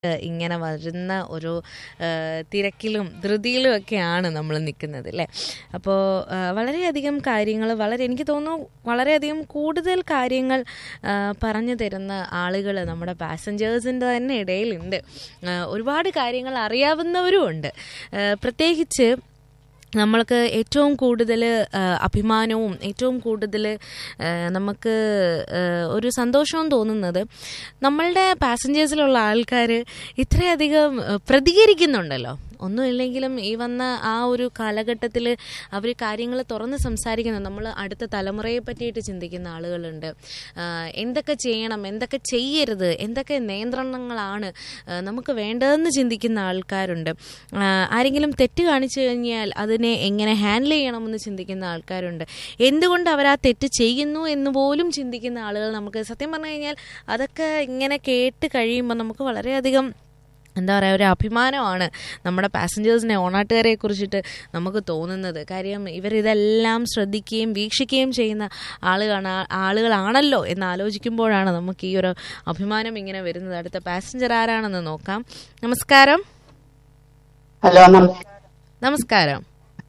ഇങ്ങനെ വരുന്ന ഒരു ഏഹ്, തിരക്കിലും ധൃതിയിലും ഒക്കെയാണ് നമ്മൾ നിൽക്കുന്നത് അല്ലേ അപ്പോൾ വളരെയധികം കാര്യങ്ങൾ വളരെ എനിക്ക് തോന്നുന്നു വളരെയധികം കൂടുതൽ കാര്യങ്ങൾ ആ, പറഞ്ഞു തരുന്ന ആളുകൾ നമ്മുടെ പാസഞ്ചേഴ്സിൻ്റെ തന്നെ ഇടയിലുണ്ട് ആ, ഒരുപാട് കാര്യങ്ങൾ അറിയാവുന്നവരും ഉണ്ട് ആ, പ്രത്യേകിച്ച് നമ്മൾക്ക് ഏറ്റവും കൂടുതൽ അഭിമാനവും ഏറ്റവും കൂടുതൽ നമുക്ക് ആ, ഒരു സന്തോഷവും തോന്നുന്നത് നമ്മളുടെ പാസഞ്ചേഴ്സിലുള്ള ആൾക്കാർ ഇത്രയധികം ആ, പ്രതികരിക്കുന്നുണ്ടല്ലോ ഒന്നുമില്ലെങ്കിലും ഈ വന്ന ആ ഒരു കാലഘട്ടത്തിൽ അവർ കാര്യങ്ങൾ തുറന്ന് സംസാരിക്കുന്നു നമ്മൾ അടുത്ത തലമുറയെ പറ്റിയിട്ട് ചിന്തിക്കുന്ന ആളുകളുണ്ട് ആ, എന്തൊക്കെ ചെയ്യണം എന്തൊക്കെ ചെയ്യരുത് എന്തൊക്കെ നിയന്ത്രണങ്ങളാണ് ആ, നമുക്ക് വേണ്ടതെന്ന് ചിന്തിക്കുന്ന ആൾക്കാരുണ്ട് ആ, ആരെങ്കിലും തെറ്റ് കാണിച്ചു കഴിഞ്ഞാൽ അതിനെ എങ്ങനെ ഹാൻഡിൽ ചെയ്യണമെന്ന് ചിന്തിക്കുന്ന ആൾക്കാരുണ്ട് എന്തുകൊണ്ട് അവർ ആ തെറ്റ് ചെയ്യുന്നു എന്ന് പോലും ചിന്തിക്കുന്ന ആളുകൾ നമുക്ക് സത്യം പറഞ്ഞു കഴിഞ്ഞാൽ അതൊക്കെ ഇങ്ങനെ കേട്ട് കഴിയുമ്പോൾ നമുക്ക് വളരെയധികം എന്താ പറയുക ഒരു അഭിമാനമാണ് നമ്മുടെ പാസഞ്ചേഴ്സിനെ ഓണാട്ടുകാരെ കുറിച്ചിട്ട് നമുക്ക് തോന്നുന്നത് കാര്യം ഇവരിതെല്ലാം ശ്രദ്ധിക്കുകയും വീക്ഷിക്കുകയും ചെയ്യുന്ന ആളുകളാണ് ആളുകളാണല്ലോ എന്ന് ആലോചിക്കുമ്പോഴാണ് നമുക്ക് ഈ ഒരു അഭിമാനം ഇങ്ങനെ വരുന്നത് അടുത്ത പാസഞ്ചർ ആരാണെന്ന് നോക്കാം നമസ്കാരം ഹലോ നമസ്കാരം നമസ്കാരം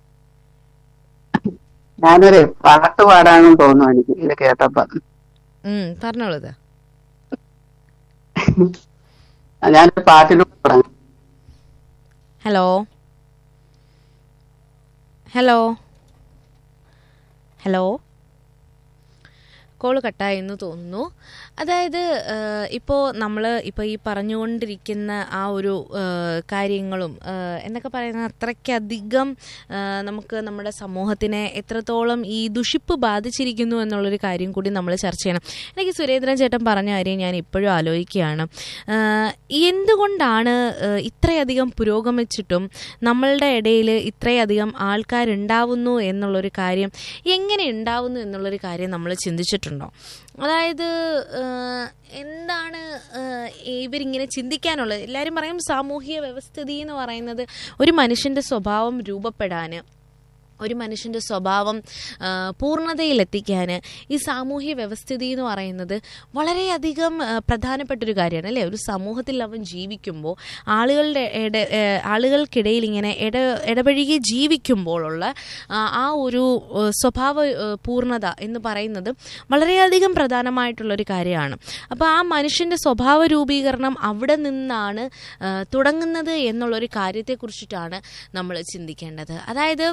ഞാനൊരു പാട്ട് പാടാണെന്ന് തോന്നുന്നു എനിക്ക് ഇത് കേട്ടപ്പോ ഉം, പറഞ്ഞോളൂ ഇത്. ഞാനൊരു പാട്ടിലൂടെ പാടാം ഹലോ ഹലോ ഹലോ കോള് കട്ടായി എന്ന് തോന്നുന്നു അതായത് ഇപ്പോൾ നമ്മൾ ഇപ്പോൾ ഈ പറഞ്ഞുകൊണ്ടിരിക്കുന്ന ആ ഒരു ആ, കാര്യങ്ങളും ആ, എന്നൊക്കെ പറയുന്ന അത്രയ്ക്കധികം ആ, നമുക്ക് നമ്മുടെ സമൂഹത്തിനെ എത്രത്തോളം ഈ ദുഷിപ്പ് ബാധിച്ചിരിക്കുന്നു എന്നുള്ളൊരു കാര്യം കൂടി നമ്മൾ ചർച്ച ചെയ്യണം എനിക്ക് സുരേന്ദ്രൻ ചേട്ടൻ പറഞ്ഞ കാര്യം ഞാൻ ഇപ്പോഴും ആലോചിക്കുകയാണ് ആ, എന്തുകൊണ്ടാണ് ആ, ഇത്രയധികം പുരോഗമിച്ചിട്ടും നമ്മളുടെ ഇടയിൽ ഇത്രയധികം ആൾക്കാരുണ്ടാവുന്നു എന്നുള്ളൊരു കാര്യം എങ്ങനെ ഉണ്ടാവുന്നു എന്നുള്ളൊരു കാര്യം നമ്മൾ ചിന്തിച്ചിട്ടുണ്ടോ അതായത് ആ, എന്താണ് ആ, ഇവരിങ്ങനെ ചിന്തിക്കാനുള്ളത് എല്ലാവരും പറയും സാമൂഹിക വ്യവസ്ഥിതി എന്ന് പറയുന്നത് ഒരു മനുഷ്യൻ്റെ സ്വഭാവം രൂപപ്പെടാൻ ഒരു മനുഷ്യൻ്റെ സ്വഭാവം ആ, പൂർണ്ണതയിലെത്തിക്കാൻ ഈ സാമൂഹ്യ വ്യവസ്ഥിതി എന്ന് പറയുന്നത് വളരെയധികം ആ, പ്രധാനപ്പെട്ടൊരു കാര്യമാണ് അല്ലേ ഒരു സമൂഹത്തിൽ അവൻ ജീവിക്കുമ്പോൾ ആളുകളുടെ ഇട ഏ, ആളുകൾക്കിടയിൽ ഇങ്ങനെ ഇട ഇടപഴകി ജീവിക്കുമ്പോഴുള്ള ആ, ആ ഒരു ഏ, സ്വഭാവ ഏ, പൂർണ്ണത എന്ന് പറയുന്നത് വളരെയധികം പ്രധാനമായിട്ടുള്ളൊരു കാര്യമാണ് അപ്പോൾ ആ മനുഷ്യൻ്റെ സ്വഭാവ രൂപീകരണം അവിടെ നിന്നാണ് ആ, തുടങ്ങുന്നത് എന്നുള്ളൊരു കാര്യത്തെക്കുറിച്ചിട്ടാണ് നമ്മൾ ചിന്തിക്കേണ്ടത് അതായത്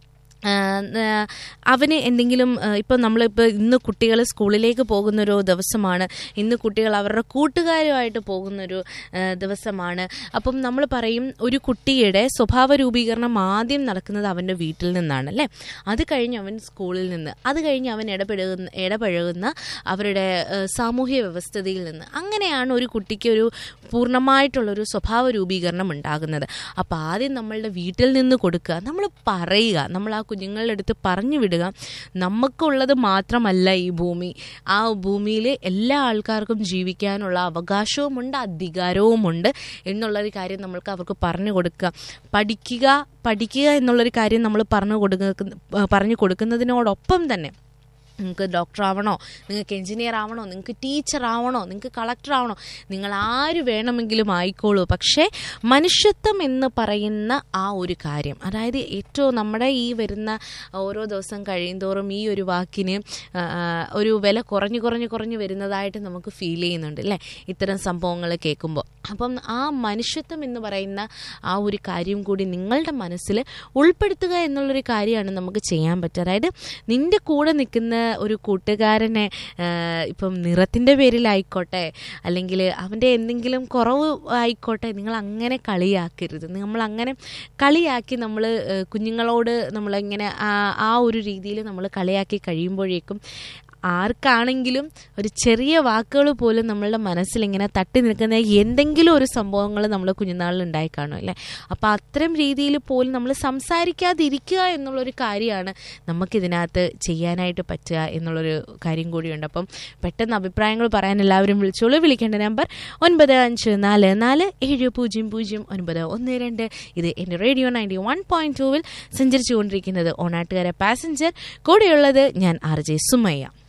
ആഹ് അവന് എന്തെങ്കിലും ഇപ്പം നമ്മളിപ്പോൾ ഇന്ന് കുട്ടികൾ സ്കൂളിലേക്ക് പോകുന്നൊരു ദിവസമാണ് ഇന്ന് കുട്ടികൾ അവരുടെ കൂട്ടുകാരുമായിട്ട് പോകുന്നൊരു ആഹ് ദിവസമാണ് അപ്പം നമ്മൾ പറയും ഒരു കുട്ടിയുടെ സ്വഭാവ രൂപീകരണം ആദ്യം നടക്കുന്നത് അവൻ്റെ വീട്ടിൽ നിന്നാണ് അല്ലേ അത് കഴിഞ്ഞ് അവൻ സ്കൂളിൽ നിന്ന് അത് കഴിഞ്ഞ് അവൻ ഇടപെടുന്ന ഇടപഴകുന്ന അവരുടെ ആഹ് സാമൂഹ്യ വ്യവസ്ഥതയിൽ നിന്ന് അങ്ങനെയാണ് ഒരു കുട്ടിക്ക് ഒരു പൂർണ്ണമായിട്ടുള്ളൊരു സ്വഭാവ രൂപീകരണം ഉണ്ടാകുന്നത് അപ്പോൾ ആദ്യം നമ്മളുടെ വീട്ടിൽ നിന്ന് കൊടുക്കുക നമ്മൾ പറയുക നമ്മൾ ആ കുഞ്ഞുങ്ങളുടെ അടുത്ത് പറഞ്ഞു വിടുക നമുക്കുള്ളത് മാത്രമല്ല ഈ ഭൂമി ആ ഭൂമിയിൽ എല്ലാ ആൾക്കാർക്കും ജീവിക്കാനുള്ള അവകാശവുമുണ്ട് അധികാരവുമുണ്ട് എന്നുള്ളൊരു കാര്യം നമ്മൾക്ക് അവർക്ക് പറഞ്ഞു കൊടുക്കുക പഠിക്കുക പഠിക്കുക എന്നുള്ളൊരു കാര്യം നമ്മൾ പറഞ്ഞു കൊടുക്കുന്ന പറഞ്ഞു കൊടുക്കുന്നതിനോടൊപ്പം തന്നെ നിങ്ങൾക്ക് ഡോക്ടർ ആവണോ നിങ്ങൾക്ക് എഞ്ചിനീയർ ആവണോ നിങ്ങൾക്ക് ടീച്ചർ ആവണോ നിങ്ങൾക്ക് കളക്ടർ ആവണോ നിങ്ങൾ ആര് വേണമെങ്കിലും ആയിക്കോളൂ പക്ഷേ മനുഷ്യത്വം എന്ന് പറയുന്ന ആ ഒരു കാര്യം അതായത് ഏറ്റവും നമ്മുടെ ഈ വരുന്ന ഓരോ ദിവസം കഴിയുന്തോറും ഈ ഒരു വാക്കിന് ആ, ആ, ഒരു വില കുറഞ്ഞു കുറഞ്ഞു കുറഞ്ഞു വരുന്നതായിട്ട് നമുക്ക് ഫീൽ ചെയ്യുന്നുണ്ട് അല്ലേ ഇത്തരം സംഭവങ്ങൾ കേൾക്കുമ്പോൾ അപ്പം ആ മനുഷ്യത്വം എന്ന് പറയുന്ന ആ ഒരു കാര്യം കൂടി നിങ്ങളുടെ മനസ്സിൽ ഉൾപ്പെടുത്തുക എന്നുള്ളൊരു കാര്യമാണ് നമുക്ക് ചെയ്യാൻ പറ്റുക അതായത് നിൻ്റെ കൂടെ നിൽക്കുന്ന ഒരു കൂട്ടുകാരനെ ആ, ഇപ്പം നിറത്തിൻ്റെ പേരിലായിക്കോട്ടെ അല്ലെങ്കിൽ അവൻ്റെ എന്തെങ്കിലും കുറവ് ആയിക്കോട്ടെ നിങ്ങൾ അങ്ങനെ കളിയാക്കരുത് നമ്മൾ അങ്ങനെ കളിയാക്കി നമ്മൾ കുഞ്ഞുങ്ങളോട് നമ്മളിങ്ങനെ ആ ആ ഒരു രീതിയിൽ നമ്മൾ കളിയാക്കി കഴിയുമ്പോഴേക്കും ആർക്കാണെങ്കിലും ഒരു ചെറിയ വാക്കുകൾ പോലും നമ്മളുടെ മനസ്സിൽ ഇങ്ങനെ തട്ടി നിൽക്കുന്ന എന്തെങ്കിലും ഒരു സംഭവങ്ങൾ നമ്മൾ കുഞ്ഞുനാളിൽ ഉണ്ടായി കാണും അല്ലേ അപ്പോൾ അത്തരം രീതിയിൽ പോലും നമ്മൾ സംസാരിക്കാതിരിക്കുക എന്നുള്ളൊരു കാര്യമാണ് നമുക്കിതിനകത്ത് ചെയ്യാനായിട്ട് പറ്റുക എന്നുള്ളൊരു കാര്യം കൂടിയുണ്ട് അപ്പം പെട്ടെന്ന് അഭിപ്രായങ്ങൾ പറയാൻ എല്ലാവരും വിളിച്ചോളൂ വിളിക്കേണ്ട നമ്പർ ഒൻപത് അഞ്ച് നാല് നാല് ഏഴ് പൂജ്യം പൂജ്യം ഒൻപത് ഒന്ന് രണ്ട് ഇത് എൻ്റെ റേഡിയോ നയൻറ്റി വൺ പോയിൻറ്റ് ടൂവിൽ സഞ്ചരിച്ചുകൊണ്ടിരിക്കുന്നത് ഓണാട്ടുകാരെ പാസഞ്ചർ കൂടെയുള്ളത് ഞാൻ ആർ ജെ സുമയ്യ